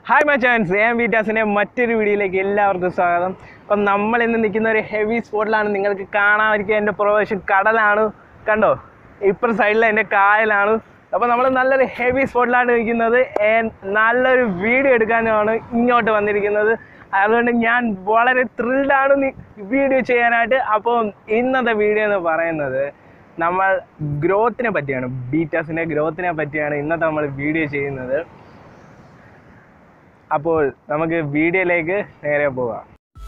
hi my chance M വീറ്റാസിൻ്റെ മറ്റൊരു വീഡിയോയിലേക്ക് എല്ലാവർക്കും സ്വാഗതം അപ്പം നമ്മൾ ഇന്ന് നിൽക്കുന്ന ഒരു ഹെവി സ്പോട്ടിലാണ് നിങ്ങൾക്ക് കാണാതിരിക്കുക എൻ്റെ പ്രൊഫഷൻ കടലാണ് കണ്ടോ ഇപ്പുറം സൈഡിൽ എൻ്റെ കായലാണ് അപ്പോൾ നമ്മൾ നല്ലൊരു ഹെവി സ്പോട്ടിലാണ് നിൽക്കുന്നത് and നല്ലൊരു വീഡിയോ എടുക്കാനാണ് ഇങ്ങോട്ട് വന്നിരിക്കുന്നത് അതുകൊണ്ട് ഞാൻ വളരെ ത്രില്ഡാണ് വീഡിയോ ചെയ്യാനായിട്ട് അപ്പോൾ ഇന്നത്തെ വീഡിയോ എന്ന് പറയുന്നത് നമ്മൾ ഗ്രോത്തിനെ പറ്റിയാണ് ബീറ്റാസിൻ്റെ ഗ്രോത്തിനെ പറ്റിയാണ് ഇന്നത്തെ നമ്മൾ വീഡിയോ ചെയ്യുന്നത് അപ്പോൾ നമുക്ക് വീഡിയോയിലേക്ക് നേരെ പോകാം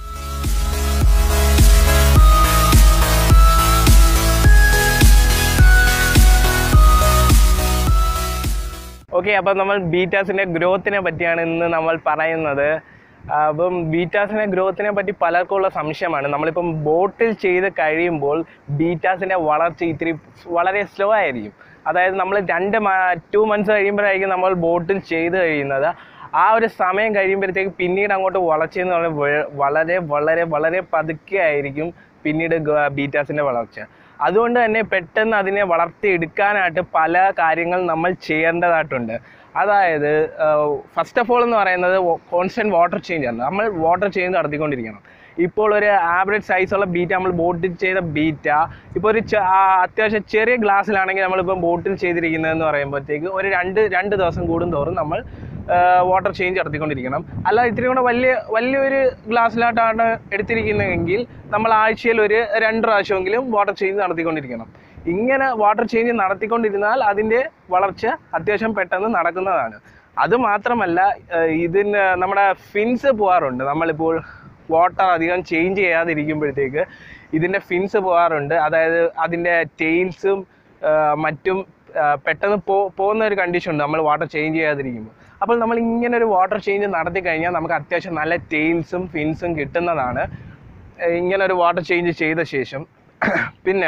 ഓക്കെ അപ്പം നമ്മൾ ബീറ്റാസിൻ്റെ ഗ്രോത്തിനെ പറ്റിയാണ് ഇന്ന് നമ്മൾ പറയുന്നത് അപ്പം ബീറ്റാസിൻ്റെ ഗ്രോത്തിനെ പറ്റി പലർക്കും ഉള്ള സംശയമാണ് നമ്മളിപ്പം ബോട്ടിൽ ചെയ്ത് കഴിയുമ്പോൾ ബീറ്റാസിൻ്റെ വളർച്ച ഇത്തിരി വളരെ സ്ലോ ആയിരിക്കും അതായത് നമ്മൾ രണ്ട് ടു മന്ത്സ് കഴിയുമ്പോഴായിരിക്കും നമ്മൾ ബോട്ടിൽ ചെയ്ത് കഴിയുന്നത് ആ ഒരു സമയം കഴിയുമ്പോഴത്തേക്ക് പിന്നീട് അങ്ങോട്ട് വളർച്ചയെന്ന് പറഞ്ഞാൽ വെ- വളരെ വളരെ വളരെ പതുക്കെ ആയിരിക്കും പിന്നീട് ഗ- ബീറ്റാസിൻ്റെ വളർച്ച അതുകൊണ്ട് തന്നെ പെട്ടെന്ന് അതിനെ വളർത്തിയെടുക്കാനായിട്ട് പല കാര്യങ്ങൾ നമ്മൾ ചെയ്യേണ്ടതായിട്ടുണ്ട് അതായത് ഫസ്റ്റ് ഓഫ് ഓൾ എന്ന് പറയുന്നത് കോൺസ്റ്റൻറ്റ് വാട്ടർ ചേഞ്ച് ആണ് നമ്മൾ വാട്ടർ ചേഞ്ച് നടത്തിക്കൊണ്ടിരിക്കണം ഇപ്പോൾ ഒരു ആവറേജ് സൈസുള്ള ബീറ്റ നമ്മൾ ബോട്ടിൽ ചെയ്ത ബീറ്റ ഇപ്പോൾ ഒരു ചെ- ആ, അത്യാവശ്യം ചെറിയ ഗ്ലാസ്സിലാണെങ്കിൽ നമ്മളിപ്പം ബോട്ടിൽ ചെയ്തിരിക്കുന്നതെന്ന് പറയുമ്പോഴത്തേക്ക് ഒരു രണ്ട് രണ്ട് ദിവസം കൂടുന്തോറും നമ്മൾ വാട്ടർ ചേഞ്ച് നടത്തിക്കൊണ്ടിരിക്കണം അല്ല ഇത്തിരി കൂടെ വലിയ വലിയൊരു ഗ്ലാസ്സിലായിട്ടാണ് എടുത്തിരിക്കുന്നതെങ്കിൽ നമ്മൾ ആഴ്ചയിൽ ഒരു രണ്ട് പ്രാവശ്യമെങ്കിലും വാട്ടർ ചേഞ്ച് നടത്തിക്കൊണ്ടിരിക്കണം ഇങ്ങനെ വാട്ടർ ചേഞ്ച് നടത്തിക്കൊണ്ടിരുന്നാൽ അതിൻ്റെ വളർച്ച അത്യാവശ്യം പെട്ടെന്ന് നടക്കുന്നതാണ് അത് മാത്രമല്ല ഏഹ് ഇതിന് നമ്മുടെ ഫിൻസ് പോകാറുണ്ട് നമ്മളിപ്പോൾ വാട്ടർ അധികം ചേഞ്ച് ചെയ്യാതിരിക്കുമ്പോഴത്തേക്ക് ഇതിൻ്റെ ഫിൻസ് പോകാറുണ്ട് അതായത് അതിൻ്റെ ടെയിൽസും മറ്റും ആ, പെട്ടെന്ന് പോ പോകുന്ന ഒരു കണ്ടീഷൻ ഉണ്ട് നമ്മൾ വാട്ടർ ചേഞ്ച് ചെയ്യാതിരിക്കുമ്പോൾ അപ്പോൾ നമ്മൾ ഇങ്ങനെ ഒരു വാട്ടർ ചേഞ്ച് നടത്തി കഴിഞ്ഞാൽ നമുക്ക് അത്യാവശ്യം നല്ല ടെയിൽസും ഫിൻസും കിട്ടുന്നതാണ് ഏഹ് ഇങ്ങനെ ഒരു വാട്ടർ ചേഞ്ച് ചെയ്ത ശേഷം പിന്നെ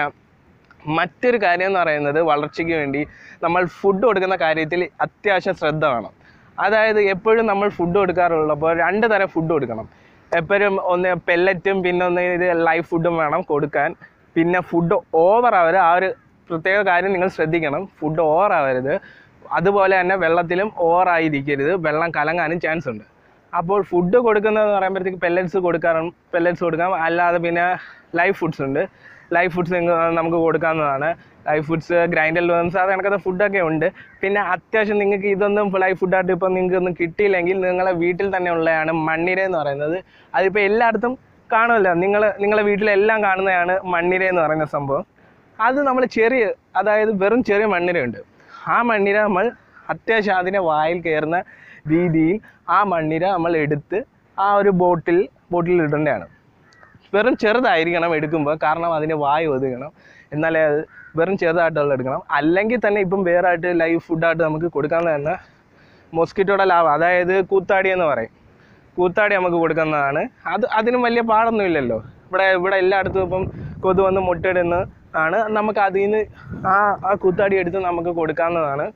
മറ്റൊരു കാര്യം എന്ന് പറയുന്നത് വളർച്ചയ്ക്ക് വേണ്ടി നമ്മൾ ഫുഡ് കൊടുക്കുന്ന കാര്യത്തിൽ അത്യാവശ്യം ശ്രദ്ധ വേണം അതായത് എപ്പോഴും നമ്മൾ ഫുഡ് കൊടുക്കാറുള്ളപ്പോൾ രണ്ട് തരം ഫുഡ് കൊടുക്കണം എപ്പോഴും ഒന്ന് പെല്ലറ്റും പിന്നെ ഒന്ന് ഇത് ലൈവ് ഫുഡും വേണം കൊടുക്കാൻ പിന്നെ ഫുഡ് ഓവർ ആവരുത് ആ ഒരു പ്രത്യേക കാര്യം നിങ്ങൾ ശ്രദ്ധിക്കണം ഫുഡ് ഓവർ ആവരുത് അതുപോലെ തന്നെ വെള്ളത്തിലും ഓവർ ആയിരിക്കരുത് വെള്ളം കലങ്ങാനും ചാൻസ് ഉണ്ട് അപ്പോൾ ഫുഡ് കൊടുക്കുന്നതെന്ന് പറയുമ്പോഴത്തേക്ക് പെല്ലറ്റ്സ് കൊടുക്കാറും പെല്ലറ്റ്സ് കൊടുക്കാം അല്ലാതെ പിന്നെ ലൈവ് ഫുഡ്സ് ഉണ്ട് ലൈവ് ഫുഡ്സ് നമുക്ക് കൊടുക്കാവുന്നതാണ് ലൈവ് ഫുഡ്സ് ഗ്രൈൻഡൽ വേംസ് അത് കണക്കത്തെ ഫുഡൊക്കെ ഉണ്ട് പിന്നെ അത്യാവശ്യം നിങ്ങൾക്ക് ഇതൊന്നും ലൈവ് ഫുഡായിട്ട് ഇപ്പം നിങ്ങൾക്ക് ഒന്നും കിട്ടിയില്ലെങ്കിൽ നിങ്ങളെ വീട്ടിൽ തന്നെ ഉള്ളതാണ് മണ്ണിര എന്ന് പറയുന്നത് അതിപ്പോൾ എല്ലായിടത്തും കാണുമല്ലോ നിങ്ങൾ നിങ്ങളെ വീട്ടിലെല്ലാം കാണുന്നതാണ് മണ്ണിര എന്ന് പറയുന്ന സംഭവം അത് നമ്മൾ ചെറിയ അതായത് വെറും ചെറിയ മണ്ണിരയുണ്ട് ആ മണ്ണിര നമ്മൾ അത്യാവശ്യം അതിനെ വായിൽ കയറുന്ന രീതിയിൽ ആ മണ്ണിര നമ്മൾ എടുത്ത് ആ ഒരു ബോട്ടിൽ ബോട്ടിൽ ഇടേണ്ടതാണ് വെറും ചെറുതായിരിക്കണം എടുക്കുമ്പോൾ കാരണം അതിന് വായു ഒതുങ്ങണം എന്നാലേ അത് വെറും ചെറുതായിട്ടുള്ള എടുക്കണം അല്ലെങ്കിൽ തന്നെ ഇപ്പം വേറെ ആയിട്ട് ലൈവ് ഫുഡായിട്ട് നമുക്ക് കൊടുക്കാവുന്ന തന്നെ മൊസ്കിറ്റോയുടെ ലാഭം അതായത് കൂത്താടി എന്ന് പറയും കൂത്താടി നമുക്ക് കൊടുക്കുന്നതാണ് അത് അതിനും വലിയ പാടൊന്നുമില്ലല്ലോ ഇവിടെ ഇവിടെ എല്ലായിടത്തും ഇപ്പം കൊതു വന്ന് മുട്ടയിടുന്ന ആണ് നമുക്ക് അതിൽ നിന്ന് ആ ആ കൂത്താടി എടുത്ത് നമുക്ക് കൊടുക്കാവുന്നതാണ്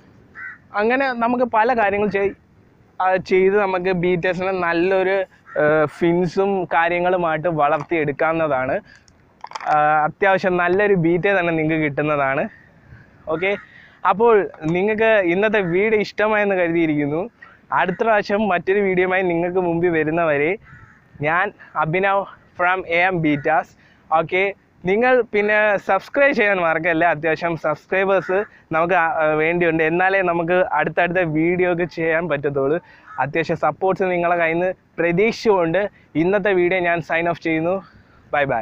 അങ്ങനെ നമുക്ക് പല കാര്യങ്ങൾ ചെയ് ആ ചെയ്ത് നമുക്ക് ബീറ്റേഴ്സിനെ നല്ലൊരു ഫിൻസും കാര്യങ്ങളുമായിട്ട് വളർത്തിയെടുക്കാവുന്നതാണ് ആ, അത്യാവശ്യം നല്ലൊരു ബീറ്റേ തന്നെ നിങ്ങൾക്ക് കിട്ടുന്നതാണ് ഓക്കെ അപ്പോൾ നിങ്ങൾക്ക് ഇന്നത്തെ വീഡിയോ ഇഷ്ടമായെന്ന് കരുതിയിരിക്കുന്നു അടുത്ത പ്രാവശ്യം മറ്റൊരു വീഡിയോയുമായി നിങ്ങൾക്ക് മുമ്പിൽ വരുന്നവരെ ഞാൻ Abhinav from A M bettas okay നിങ്ങൾ പിന്നെ സബ്സ്ക്രൈബ് ചെയ്യാൻ മറക്കല്ല അത്യാവശ്യം സബ്സ്ക്രൈബേഴ്സ് നമുക്ക് ആ, ആ, വേണ്ടിയുണ്ട് എന്നാലേ നമുക്ക് അടുത്തടുത്ത വീഡിയോ ഒക്കെ ചെയ്യാൻ പറ്റത്തുള്ളൂ അത്യാവശ്യം സപ്പോർട്ട്സ് നിങ്ങളെ കയ്യിൽ നിന്ന് പ്രതീക്ഷിച്ചുകൊണ്ട് ഇന്നത്തെ വീഡിയോ ഞാൻ സൈൻ ഓഫ് ചെയ്യുന്നു ബൈ ബൈ